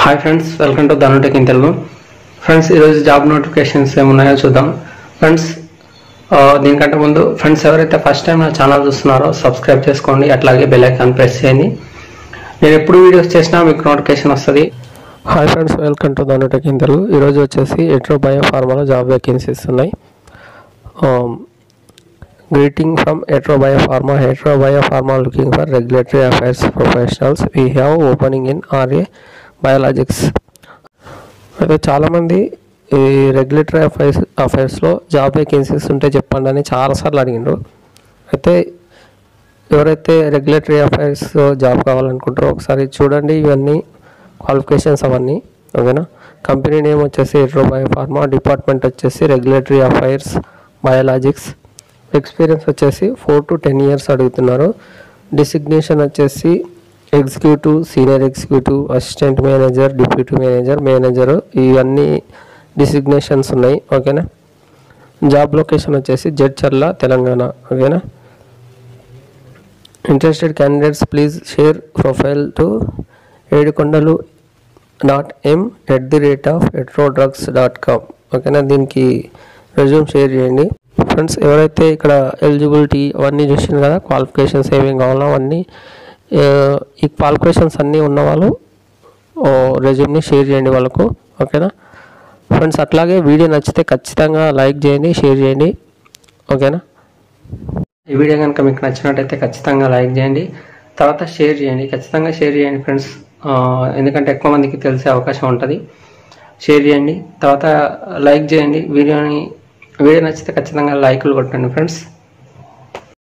hi friends welcome to Dhanutech in Telugu friends ఈరోజు job notifications ఏమున్నాయో చూద్దాం ఫ్రెండ్స్ ఆ, దీనికంటే ముందు ఫ్రెండ్స్ ఎవరైతే ఫస్ట్ టైం నా ఛానల్ చూస్తున్నారో సబ్స్క్రైబ్ చేసుకోండి అట్లాగే బెల్ ఐకాన్ ప్రెస్ చేయండి నేను ఎప్పుడు వీడియోస్ చేసినా మీకు నోటిఫికేషన్ వస్తుంది hi friends welcome to Dhanutech in Telugu ఈరోజు వచ్చేసి ఎట్రో బయో ఫార్మాలో జాబ్ వేకెన్సీస్ ఉన్నాయి greeting from Hetero biopharma Hetero biopharma looking for regulatory affairs professionals we have opening in RA biologics అయితే చాలామంది ఈ రెగ్యులేటరీ అఫైర్స్ అఫైర్స్లో జాబ్ వేకెన్సీస్ ఉంటే చెప్పండి అని చాలాసార్లు అడిగిండ్రు అయితే ఎవరైతే రెగ్యులేటరీ అఫైర్స్ జాబ్ కావాలనుకుంటారో ఒకసారి చూడండి ఇవన్నీ క్వాలిఫికేషన్స్ అవన్నీ ఓకేనా కంపెనీ నేమ్ వచ్చేసి ఎట్రో బయో ఫార్మా డిపార్ట్మెంట్ వచ్చేసి రెగ్యులేటరీ అఫైర్స్ బయాలజిక్స్ ఎక్స్పీరియన్స్ వచ్చేసి ఫోర్ టు టెన్ ఇయర్స్ అడుగుతున్నారు డిసిగ్నేషన్ వచ్చేసి executive senior executive assistant manager deputy manager manager ఇవన్నీ డిసిగ్నేషన్స్ ఉన్నాయి ఓకేనా జాబ్ లొకేషన్ వచ్చేసి జడ్చర్ల తెలంగాణ ఓకేనా interested candidates please share profile to Edukondalu dot M at the rate of Hetero drugs dot com ఓకేనా దీనికి resume share చేయండి ఫ్రెండ్స్ ఎవరైతే ఇక్కడ ఎలిజిబిలిటీ అవన్నీ చూసింది కదా క్వాలిఫికేషన్స్ ఏమేమి కావాలో అవన్నీ ఆ, ఈ క్వాలిఫికేషన్స్ అన్నీ ఉన్న వాళ్ళు రెజ్యూమ్ని షేర్ చేయండి వాళ్ళకు ఓకేనా ఫ్రెండ్స్ అట్లాగే వీడియో నచ్చితే ఖచ్చితంగా లైక్ చేయండి షేర్ చేయండి ఓకేనా ఈ వీడియో కనుక మీకు నచ్చినట్టయితే ఖచ్చితంగా లైక్ చేయండి తర్వాత షేర్ చేయండి ఖచ్చితంగా షేర్ చేయండి ఫ్రెండ్స్ ఆ, ఎందుకంటే ఎక్కువ మందికి తెలిసే అవకాశం ఉంటుంది షేర్ చేయండి తర్వాత లైక్ చేయండి వీడియోని వీడియో నచ్చితే ఖచ్చితంగా లైకులు కొట్టండి ఫ్రెండ్స్